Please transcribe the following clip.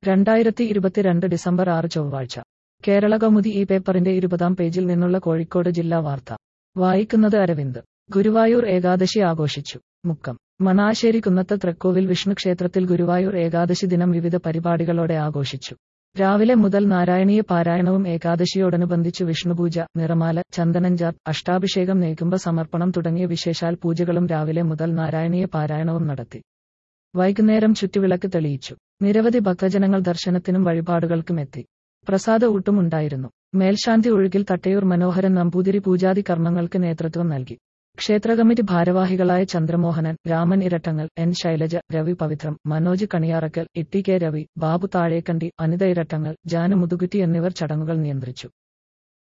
രണ്ടായിരത്തി ഇരുപത്തിരണ്ട് ഡിസംബർ ആറ് ചൊവ്വാഴ്ച കേരള കൗമുദി ഈ പേപ്പറിന്റെ ഇരുപതാം പേജിൽ നിന്നുള്ള കോഴിക്കോട് ജില്ലാ വാർത്ത വായിക്കുന്നത് അരവിന്ദ് ഗുരുവായൂർ ഏകാദശി ആഘോഷിച്ചു മുക്കം മണാശ്ശേരി കുന്നത്ത് തൃക്കോവിൽ വിഷ്ണു ക്ഷേത്രത്തിൽ ഗുരുവായൂർ ഏകാദശി ദിനം വിവിധ പരിപാടികളോടെ ആഘോഷിച്ചു രാവിലെ മുതൽ നാരായണീയ പാരായണവും ഏകാദശിയോടനുബന്ധിച്ചു വിഷ്ണുപൂജ നിറമാല ചന്ദനഞ്ചാർ അഷ്ടാഭിഷേകം നെയ്കുംബ സമർപ്പണം തുടങ്ങിയ വിശേഷാൽ പൂജകളും രാവിലെ മുതൽ നാരായണീയ പാരായണവും നടത്തി വൈകുന്നേരം ചുറ്റുവിളക്ക് തെളിയിച്ചു നിരവധി ഭക്തജനങ്ങൾ ദർശനത്തിനും വഴിപാടുകൾക്കും എത്തി പ്രസാദ ഊട്ടും ഉണ്ടായിരുന്നു മേൽശാന്തി ഒഴുകിൽ തട്ടയൂർ മനോഹരൻ നമ്പൂതിരി പൂജാതി കർമ്മങ്ങൾക്ക് നേതൃത്വം നൽകി ക്ഷേത്ര കമ്മിറ്റി ഭാരവാഹികളായ ചന്ദ്രമോഹനൻ രാമൻ ഇരട്ടങ്ങൽ എൻ ശൈലജ രവി പവിത്രം മനോജ് കണിയാറക്കൽ ഇട്ടി കെ രവി ബാബു താഴേക്കണ്ടി അനിത ഇരട്ടങ്ങൽ ജാനു മുതുകുറ്റി എന്നിവർ ചടങ്ങുകൾ നിയന്ത്രിച്ചു